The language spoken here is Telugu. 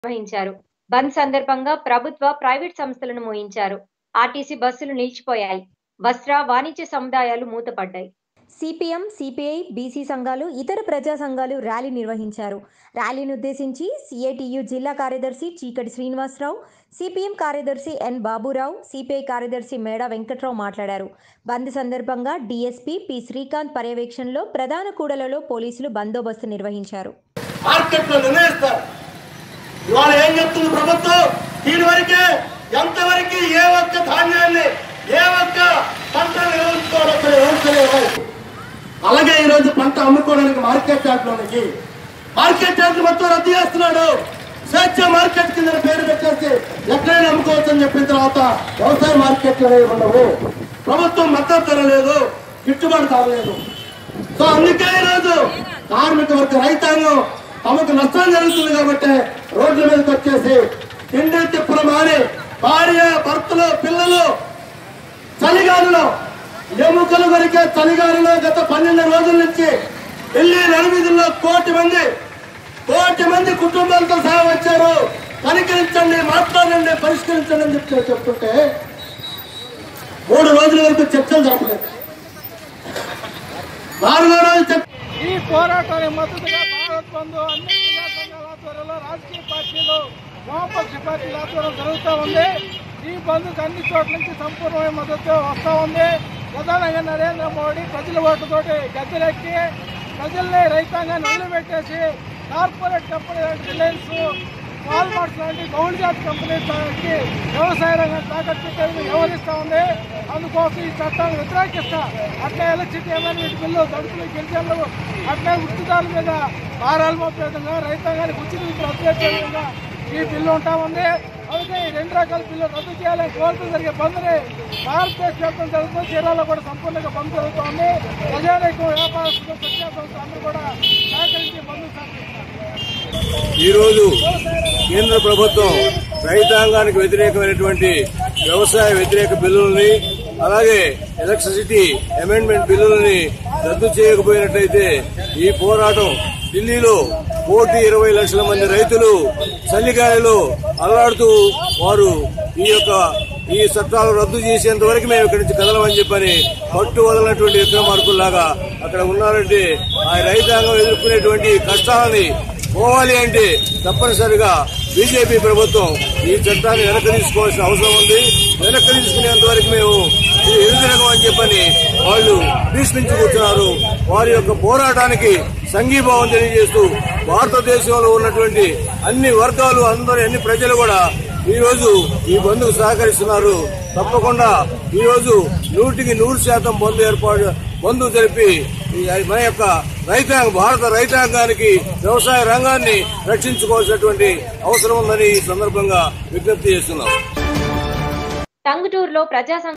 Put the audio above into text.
నిర్వహించారు బంద్ సందర్భంగా ప్రభుత్వ ప్రైవేట్ సంస్థలను మోయించారు ఆర్టీసీ బస్సులు నిలిచిపోయాయి వస్త్ర వాణిజ్య సముదాయాలు మూతపడ్డాయి సిపిఎం సిపిఐ బీసీ సంఘాలు ఇతర ప్రజా సంఘాలు ర్యాలీ నిర్వహించారు ర్యాలీని ఉద్దేశించి సిఐటియు జిల్లా కార్యదర్శి చీకటి శ్రీనివాసరావు సిపిఎం కార్యదర్శి ఎన్ బాబురావు సిపిఐ కార్యదర్శి మేడా వెంకట్రావు మాట్లాడారు బంద్ సందర్భంగా డీఎస్పీ పి శ్రీకాంత్ పర్యవేక్షణలో ప్రధాన కూడలలో పోలీసులు బందోబస్తు నిర్వహించారు మార్కెట్లో నిర్ణయిస్తారు ఇవాళ ఏం చెప్తుంది ప్రభుత్వం దీని వరకే ఎంతవరకు ఏ ఒక్క ధాన్యాన్ని ఏ ఒక్క పంట నిర్వహించుకోవడం వ్యవస్థలేవు అలాగే ఈ రోజు పంట అమ్ముకోవడానికి మార్కెట్ యార్డ్లోనికి మార్కెట్ యార్డ్ మొత్తం రద్దు చేస్తున్నాడు స్వేచ్ఛ మార్కెట్ కింద పేరు పెట్టేసి ఎక్కడైనా అమ్ముకోవచ్చు అని చెప్పిన తర్వాత వ్యవసాయ మార్కెట్లు అనేవి ఉండవు ప్రభుత్వం మద్దతు ధర లేదు గిట్టుబాటు ధర లేదు సో అందుకే ఈరోజు కార్మిక వర్గ రైతాంగం తమకు నష్టం జరుగుతుంది కాబట్టి రోడ్ల మీదకి వచ్చేసి తిండి తిప్పులు మారి భార్య భర్తలు పిల్లలు చలిగాలిలో ఎముకలు కొరికే చలిగాలిలో గత పన్నెండు రోజుల నుంచి ఢిల్లీ నడిమిదిలో కోటి మంది కోటి మంది కుటుంబాలతో సహా వచ్చారు కనికరించండి మాట్లాడండి పరిష్కరించండి అని చెప్పి చెప్తుంటే మూడు రోజుల వరకు చర్చలు జరపలేదు నాలుగో రోజు చర్చ ఈ పోరాటానికి మద్దతుగా భారత్ బంధు అన్ని ప్రజా సంఘాల ఆధ్వర్యంలో రాజకీయ పార్టీలు వామపక్ష పార్టీల ఆధ్వర్యంలో జరుగుతూ ఉంది ఈ బంధుకు అన్ని చోట్ల నుంచి సంపూర్ణమైన మద్దతు వస్తూ ఉంది ప్రధానంగా నరేంద్ర మోడీ ప్రజల ఓటుతోటి గద్దెలెక్కి ప్రజల్ని రైతాంగాన్ని వదిలిపెట్టేసి కార్పొరేట్ కంపెనీ రిలయన్స్ వాల్మార్ట్ లాంటి బహుళజాతి కంపెనీలకి వ్యవసాయ రంగం తాకట్టు పెట్టేందుకు వ్యవహరిస్తూ ఉంది అందుకోసం ఈ చట్టాన్ని వ్యతిరేకిస్తా అట్లే ఎలక్ట్రిసిటీ అమెండ్మెంట్ బిల్లు దళితులు గిరిజనులు అట్లే వృత్తిదారుల మీద భారాలు మోపే విధంగా రైతాంగానికి ఉచిత విద్యుత్ రద్దు చేసే విధంగా ఈ బిల్లు ఉంటా ఉంది అందుకే ఈ రెండు రకాల బిల్లు రద్దు చేయాలని కోరుతూ జరిగే బంద్ని భారతదేశ వ్యాప్తం జరుగుతుంది చీరాల్లో కూడా సంపూర్ణంగా బంద్ జరుగుతోంది ప్రజానీకం వ్యాపారస్తులు ప్రజా సంస్థలు అందరూ కూడా సహకరించి బంద్ సహకరిస్తున్నారు ఈరోజు కేంద్ర ప్రభుత్వం రైతాంగానికి వ్యతిరేకమైనటువంటి వ్యవసాయ వ్యతిరేక బిల్లుల్ని అలాగే ఎలక్ట్రిసిటీ అమెండ్మెంట్ బిల్లుల్ని రద్దు చేయకపోయినట్లయితే ఈ పోరాటం ఢిల్లీలో కోటి ఇరవై లక్షల మంది రైతులు చలిగాలిలో అల్లాడుతూ వారు ఈ యొక్క ఈ చట్టాలు రద్దు చేసేంత వరకు మేము ఇక్కడి నుంచి కదలమని చెప్పని పట్టు వదలనటువంటి విక్రమార్కుల్లాగా అక్కడ ఉన్నారంటే ఆ రైతాంగం ఎదుర్కొనేటువంటి కష్టాలని పోవాలి అంటే తప్పనిసరిగా బీజేపీ ప్రభుత్వం ఈ చట్టాన్ని వెనక్కి తీసుకోవాల్సిన అవసరం ఉంది వెనక్కి తీసుకునేంత వరకు మేము ఇది ఎదురగం అని చెప్పని వాళ్ళు భీష్మించి కూర్చున్నారు వారి యొక్క పోరాటానికి సంఘీభావం తెలియజేస్తూ భారతదేశంలో ఉన్నటువంటి అన్ని వర్గాలు అందరూ అన్ని ప్రజలు కూడా ఈ రోజు ఈ బంధుకు సహకరిస్తున్నారు తప్పకుండా ఈ రోజు నూటికి నూరు శాతం బంధు ఏర్పాటు బంధు జరిపి ఈ మన యొక్క రైతాంగ భారత రైతాంగానికి వ్యవసాయ రంగాన్ని రక్షించుకోవాల్సినటువంటి అవసరం ఉందని ఈ సందర్భంగా విజ్ఞప్తి చేస్తున్నాం టంగుటూరులో ప్రజా